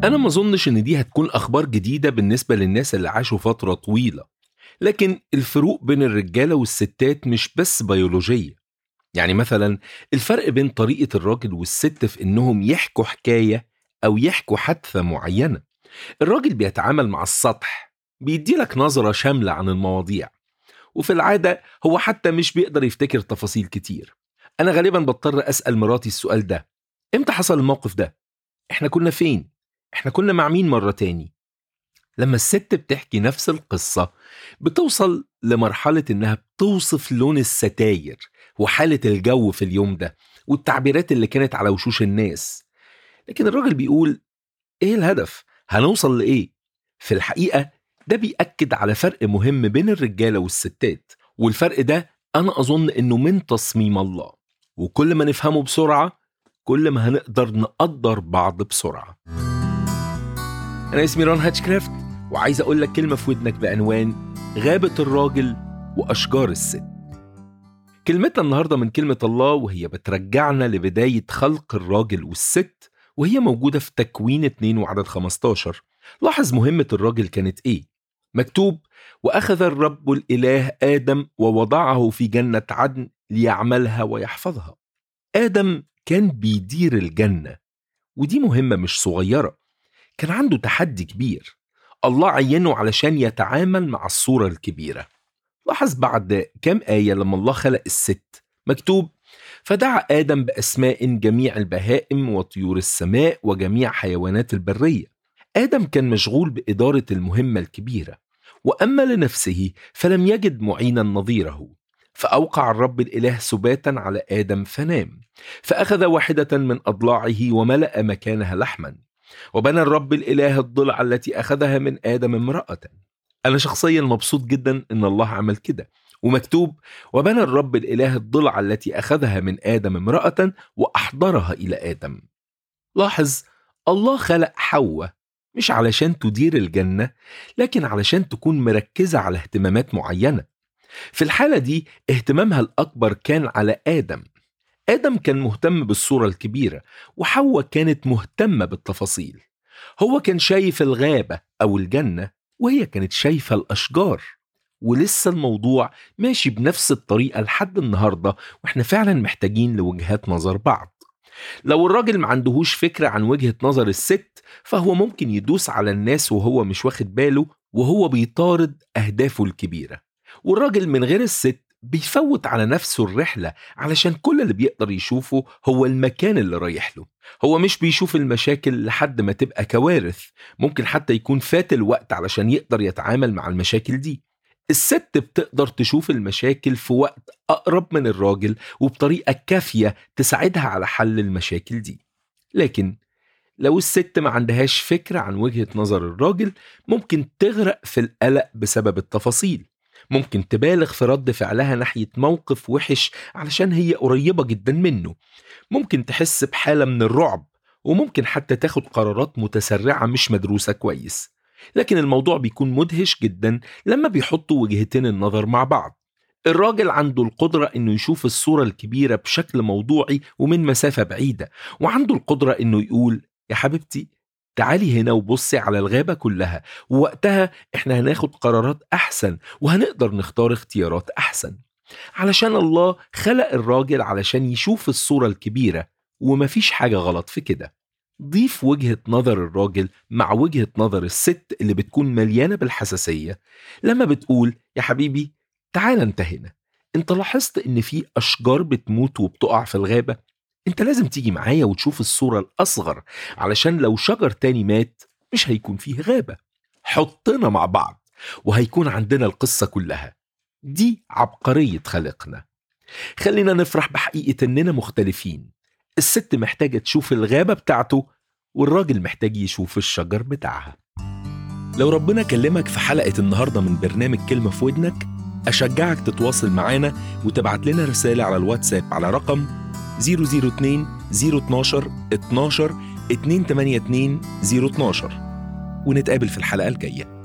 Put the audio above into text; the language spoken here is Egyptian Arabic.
أنا ما أظنش إن دي هتكون أخبار جديدة بالنسبة للناس اللي عاشوا فترة طويلة لكن الفروق بين الرجالة والستات مش بس بيولوجية يعني مثلا الفرق بين طريقة الراجل والست في إنهم يحكوا حكاية أو يحكوا حادثة معينة الراجل بيتعامل مع السطح بيديلك نظرة شاملة عن المواضيع وفي العادة هو حتى مش بيقدر يفتكر تفاصيل كتير أنا غالبا بضطر أسأل مراتي السؤال ده إمتى حصل الموقف ده؟ إحنا كنا فين؟ إحنا كنا مع مين مرة تاني؟ لما الست بتحكي نفس القصة بتوصل لمرحلة إنها بتوصف لون الستاير وحالة الجو في اليوم ده والتعبيرات اللي كانت على وشوش الناس لكن الراجل بيقول إيه الهدف؟ هنوصل لإيه؟ في الحقيقة ده بيأكد على فرق مهم بين الرجالة والستات والفرق ده أنا أظن إنه من تصميم الله وكل ما نفهمه بسرعة كل ما هنقدر نقدر بعض بسرعة أنا اسمي ران هاتشكرافت وعايز أقول لك كلمة في ودنك بعنوان غابة الراجل وأشجار الست كلمتنا النهاردة من كلمة الله وهي بترجعنا لبداية خلق الراجل والست وهي موجودة في تكوين 2 وعدد 15 لاحظ مهمة الراجل كانت إيه مكتوب وأخذ الرب الإله آدم ووضعه في جنة عدن ليعملها ويحفظها آدم كان بيدير الجنة ودي مهمة مش صغيرة كان عنده تحدي كبير الله عينه علشان يتعامل مع الصورة الكبيرة لاحظ بعد كام آية لما الله خلق الست مكتوب فدعا آدم بأسماء جميع البهائم وطيور السماء وجميع حيوانات البرية آدم كان مشغول بإدارة المهمة الكبيرة وأما لنفسه فلم يجد معينا نظيره فأوقع الرب الإله سباتا على آدم فنام فأخذ واحدة من أضلاعه وملأ مكانها لحما وبنى الرب الإله الضلع التي أخذها من آدم امرأة أنا شخصيا مبسوط جدا إن الله عمل كده ومكتوب وبنى الرب الإله الضلع التي أخذها من آدم امرأة وأحضرها إلى آدم لاحظ الله خلق حواء مش علشان تدير الجنة لكن علشان تكون مركزة على اهتمامات معينة في الحالة دي اهتمامها الأكبر كان على آدم آدم كان مهتم بالصورة الكبيرة وحواء كانت مهتمة بالتفاصيل هو كان شايف الغابة أو الجنة وهي كانت شايفة الأشجار ولسه الموضوع ماشي بنفس الطريقة لحد النهاردة واحنا فعلا محتاجين لوجهات نظر بعض لو الراجل ما عندهوش فكرة عن وجهة نظر الست فهو ممكن يدوس على الناس وهو مش واخد باله وهو بيطارد أهدافه الكبيرة والراجل من غير الست بيفوت على نفسه الرحلة علشان كل اللي بيقدر يشوفه هو المكان اللي رايح له هو مش بيشوف المشاكل لحد ما تبقى كوارث ممكن حتى يكون فات الوقت علشان يقدر يتعامل مع المشاكل دي الست بتقدر تشوف المشاكل في وقت أقرب من الراجل وبطريقة كافية تساعدها على حل المشاكل دي لكن لو الست ما عندهاش فكرة عن وجهة نظر الراجل ممكن تغرق في القلق بسبب التفاصيل ممكن تبالغ في رد فعلها ناحية موقف وحش علشان هي قريبة جدا منه ممكن تحس بحالة من الرعب وممكن حتى تاخد قرارات متسرعة مش مدروسة كويس لكن الموضوع بيكون مدهش جدا لما بيحطوا وجهتين النظر مع بعض الراجل عنده القدرة انه يشوف الصورة الكبيرة بشكل موضوعي ومن مسافة بعيدة وعنده القدرة انه يقول يا حبيبتي تعالي هنا وبصي على الغابة كلها ووقتها احنا هناخد قرارات احسن وهنقدر نختار اختيارات احسن علشان الله خلق الراجل علشان يشوف الصورة الكبيرة ومفيش حاجة غلط في كده ضيف وجهة نظر الراجل مع وجهة نظر الست اللي بتكون مليانة بالحساسية لما بتقول يا حبيبي تعال انت هنا انت لاحظت ان في اشجار بتموت وبتقع في الغابة انت لازم تيجي معايا وتشوف الصورة الاصغر علشان لو شجر تاني مات مش هيكون فيه غابة حطنا مع بعض وهيكون عندنا القصة كلها دي عبقرية خالقنا خلينا نفرح بحقيقة اننا مختلفين الست محتاجة تشوف الغابة بتاعته والراجل محتاج يشوف الشجر بتاعها لو ربنا كلمك في حلقة النهاردة من برنامج كلمة في ودنك أشجعك تتواصل معانا وتبعت لنا رسالة على الواتساب على رقم 002 012 12 282 012 ونتقابل في الحلقة الجاية